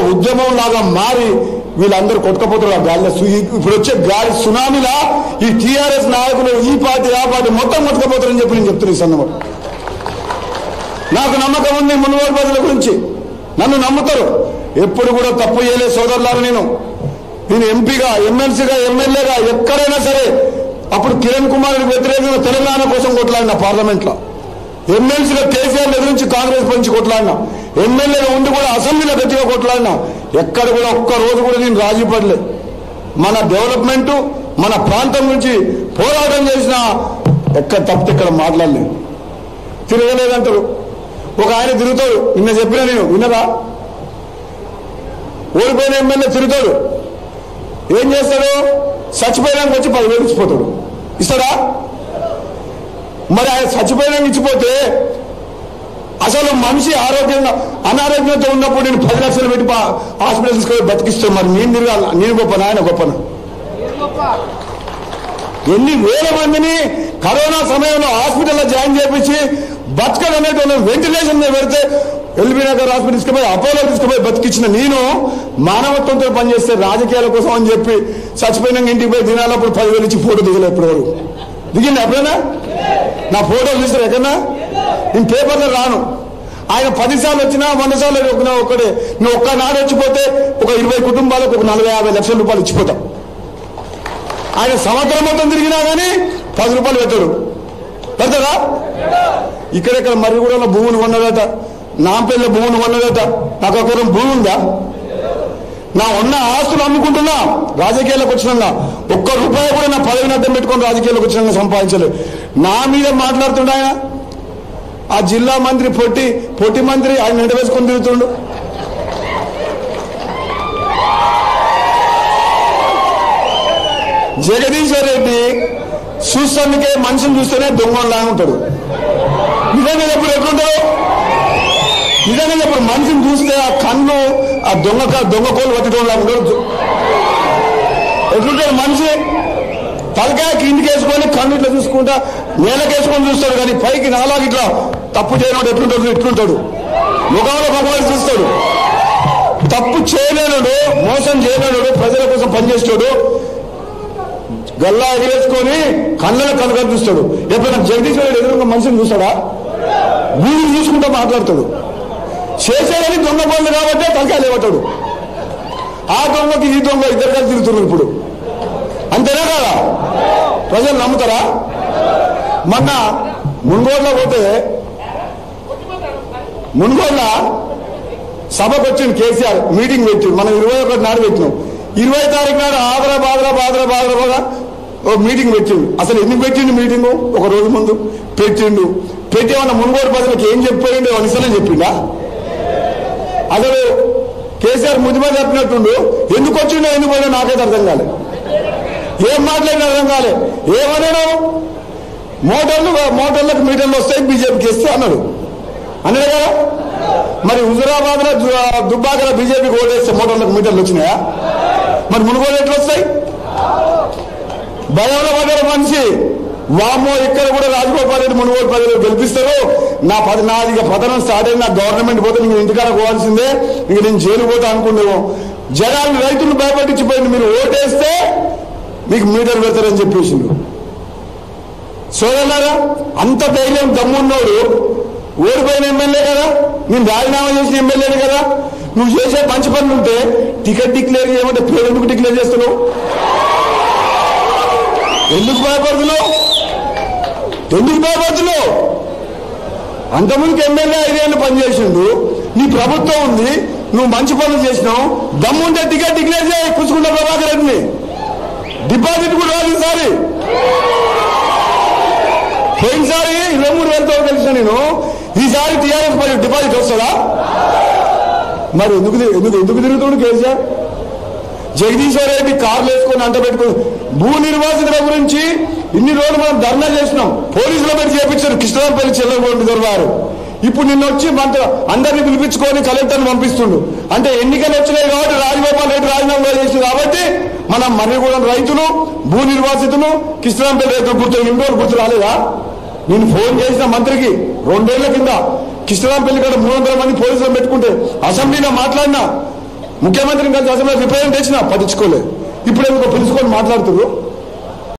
ఉద్యమం లాగా మారి వీళ్ళందరూ కొట్టుకపోతారు ఆ గాలిలో సు- ఇప్పుడు వచ్చే గాలి సునామీలా ఈ టీఆర్ఎస్ నాయకులు ఈ పార్టీ ఆ పార్టీ మొత్తం కొట్టుకపోతారని చెప్పి నేను చెప్తున్నా ఈ సందర్భం నాకు నమ్మకం ఉంది మున్గోడు ప్రజల గురించి నన్ను నమ్ముతారు ఎప్పుడు కూడా తప్పు చేయలేదు సోదరులారా నేను నేను ఎంపీగా ఎమ్మెల్సీగా ఎమ్మెల్యేగా ఎక్కడైనా సరే అప్పుడు కిరణ్ కుమార్ వ్యతిరేకంగా తెలంగాణ కోసం కొట్లాడిన పార్లమెంట్ లో ఎమ్మెల్సీగా కేసీఆర్ ఎదురించి కాంగ్రెస్ గురించి కొట్లాడినా ఎమ్మెల్యేగా ఉండి కూడా అసెంబ్లీలో గట్టిగా కొట్లాడినా ఎక్కడ కూడా ఒక్క రోజు కూడా నేను రాజీ పడలేదు మన డెవలప్మెంట్ మన ప్రాంతం గురించి పోరాటం చేసిన ఎక్కడ తప్పితే ఇక్కడ మాట్లాడలేదు తిరగలేదంటారు ఒక ఆయన తిరుగుతాడు నిన్న చెప్పిన నేను విన్నరా ఓడిపోయిన ఎమ్మెల్యే తిరుగుతాడు ఏం చేస్తాడు చచ్చిపోయినాక వచ్చి పదివేలు ఇచ్చిపోతాడు ఇస్తాడా మరి ఆయన చచ్చిపోయినాక ఇచ్చిపోతే అసలు మనిషి ఆరోగ్యంగా అనారోగ్యంతో ఉన్నప్పుడు నేను పది లక్షలు పెట్టి పా- హాస్పిటల్ తీసుకొని బతికిస్తాను మరి నేను తిరగాల నేను గొప్పన ఆయన గొప్పన ఎన్ని వేల మందిని కరోనా సమయంలో హాస్పిటల్లో జాయిన్ చేపించి బతకడం అనేటువంటి వెంటిలేషన్ మీద పెడితే ఎల్బీ నగర్ హాస్పిటల్ తీసుకుపోయి అపోలో తీసుకుపోయి బతికించిన నేను మానవత్వంతో పనిచేస్తే రాజకీయాల కోసం అని చెప్పి చచ్చిపోయినాక ఇంటికి పోయి దినాలప్పుడు పదివేలు ఇచ్చి ఫోటో దిగలేదు ఎప్పటి వరకు దిగింది ఎప్పుడైనా నా ఫోటోలు తీస్తారు ఎక్కడన్నా నేను పేపర్లో రాను ఆయన పది సార్లు వచ్చినా వంద సార్లు వచ్చినా ఒక్కడే నువ్వు ఒక్క నాడు వచ్చిపోతే ఒక ఇరవై కుటుంబాలకు ఒక నలభై యాభై లక్షల రూపాయలు ఇచ్చిపోతాం ఆయన సంవత్సరం మొత్తం తిరిగినా కానీ పది రూపాయలు పెట్టాడు పెడతారా ఇక్కడెక్కడ మర్రిగూడలో భూములు కొన్నదట నాంపల్లిలో భూములు కొన్నదట నాకు ఒక భూమి ఉందా నా ఉన్న ఆస్తులు అమ్ముకుంటున్నా రాజకీయాలకు వచ్చినా ఒక్క రూపాయి కూడా నా పదవిని అడ్డం పెట్టుకొని రాజకీయాలకు వచ్చినా సంపాదించలేదు నా మీద మాట్లాడుతుండ ఆయన ఆ జిల్లా మంత్రి పొట్టి పొట్టి మంత్రి ఆయన నిండ వేసుకొని తిరుగుతుండు జగదీశ్వర్ రెడ్డి చూస్తానికే మనిషిని చూస్తేనే దొంగలాగా ఉంటాడు నిజంగా ఎప్పుడు ఎట్లుంటాడు నిజంగా ఇప్పుడు మనిషిని చూస్తే ఆ కన్ను ఆ దొంగ దొంగ కోళ్ళు పట్టడం ఉంటాడు ఎట్లుంటాడు మనిషి తలకాయ కిందికి వేసుకొని కన్ను ఇట్లా చూసుకుంటా నేలకేసుకొని చూస్తాడు కానీ పైకి నాలాగా ఇట్లా తప్పు చేయనోడు ఎట్లుంటాడు ఎట్లుంటాడు ముఖంలో భగవాన్ చూస్తాడు తప్పు చేయలేనుడు మోసం చేయలేనుడు ప్రజల కోసం పనిచేస్తాడు గల్లా ఎగిరేసుకొని కళ్ళలో కనుక చూస్తాడు ఎప్పుడైనా జగదీశ్వరుడు ఎదురుగా మనిషిని చూస్తాడా వీడిని చూసుకుంటూ మాట్లాడతాడు చేసేదని దొంగ పనులు కాబట్టి తలకాయ లేవటాడు ఆ దొంగకి ఈ దొంగ ఇద్దరు కలిసి తిరుగుతున్నారు ఇప్పుడు అంతేనా కదా ప్రజలు నమ్ముతారా మొన్న మున్గోడ్లో పోతే మున్గోడ్ల సభకు వచ్చింది కేసీఆర్ మీటింగ్ పెట్టిండు మనం ఇరవై ఒకటి నాడు పెట్టినాం ఇరవై తారీఖు నాడు ఆదరా బాదరా బాదరా బాదరా బాగా ఓ మీటింగ్ పెట్టిండు అసలు ఎందుకు పెట్టిండు మీటింగ్ ఒక రోజు ముందు పెట్టిండు పెట్టి ఏమన్నా మున్గోడు ప్రజలకు ఏం చెప్పిపోయిండు అనిసలని చెప్పిండా అసలు కేసీఆర్ ముదిమా చెప్పినట్టుండు ఎందుకు వచ్చిండో ఎందుకు పోయినా నాకైతే అర్థం కాలే ఏం మాట్లాడినా అర్థం కాలే ఏమన్నాడు మోటార్లు మోటార్లకు మీటర్లు వస్తాయి బీజేపీకి ఇస్తే అన్నాడు అన్నాడు కదా మరి హుజురాబాద్ లో దుబ్బాకల బీజేపీకి ఓటేస్తే మోటార్లకు మీటర్లు వచ్చినాయా మరి మునుగోలు ఎట్లా వస్తాయి భయంలో పడ్డారు మనిషి వామో ఇక్కడ కూడా రాజగోపాల్ రెడ్డి మునుగోలు ప్రజలు గెలిపిస్తారు నా పది నాది ఇక పతనం స్టార్ట్ అయింది నా గవర్నమెంట్ పోతే నేను ఇంటికాడ పోవాల్సిందే ఇంక నేను జైలు పోతా అనుకున్నాము జనాలు రైతులు భయపట్టించిపోయింది మీరు ఓటేస్తే మీకు మీటర్ పెడతారని చెప్పేసిండు సోదరులారా అంత ధైర్యం దమ్మున్నోడు ఓడిపోయిన ఎమ్మెల్యే కదా నేను రాజీనామా చేసిన ఎమ్మెల్యేని కదా నువ్వు చేసే మంచి పనులు ఉంటే టికెట్ డిక్లేర్ చేయమంటే పేరు ఎందుకు డిక్లేర్ చేస్తున్నావు ఎందుకు భయపడుతున్నావు ఎందుకు భయపడుతున్నావు అంతకుముందుకు ఎమ్మెల్యే ఐదేళ్ళు పనిచేసిండు నీ ప్రభుత్వం ఉంది నువ్వు మంచి పనులు చేసినావు దమ్ముంటే టికెట్ డిక్లేర్ చేయి పుచ్చుకుంట ప్రభాకర్ రెడ్డిని డిపాజిట్ కూడా రాదు ఈసారి పోయినసారి ఇరవై మూడు వేలతో కలిసిన నేను ఈసారి టీఆర్ఎస్ మరి డిపాజిట్ వస్తుందా మరి ఎందుకు తి- ఎందుకు ఎందుకు తిరుగుతుండు కేసీఆర్ జగదీశ్వర్ రెడ్డి కార్లు వేసుకొని అంట పెట్టుకుని భూ నిర్వాసితుల గురించి ఇన్ని రోజులు మనం ధర్నా చేసినాం పోలీసులు పెట్టి చేపించారు కృష్ణరాంపల్లి చెల్లగొండి దొరవారు ఇప్పుడు నిన్న వచ్చి మన అందరిని పిలిపించుకొని కలెక్టర్ని పంపిస్తుండు అంటే ఎన్నికలు వచ్చినాయి కాబట్టి రాజగోపాల్ రెడ్డి రాజీనామా చేసింది కాబట్టి మనం మర్రిగూడెం రైతులు భూ నిర్వాసితులు కృష్ణరాంపల్లి రైతులు గుర్తు ఇన్ని రోజులు గుర్తు రాలేదా నేను ఫోన్ చేసిన మంత్రికి రెండేళ్ల కింద కృష్ణరాంపల్లి కాడ మూడు వందల మంది పోలీసులు పెట్టుకుంటే అసెంబ్లీలో మాట్లాడినా ముఖ్యమంత్రిని కలిసి అసెంబ్లీ రిప్రజెంట్ చేసిన పట్టించుకోలేదు ఇప్పుడు ఎందుకో పిలుచుకొని మాట్లాడుతున్నారు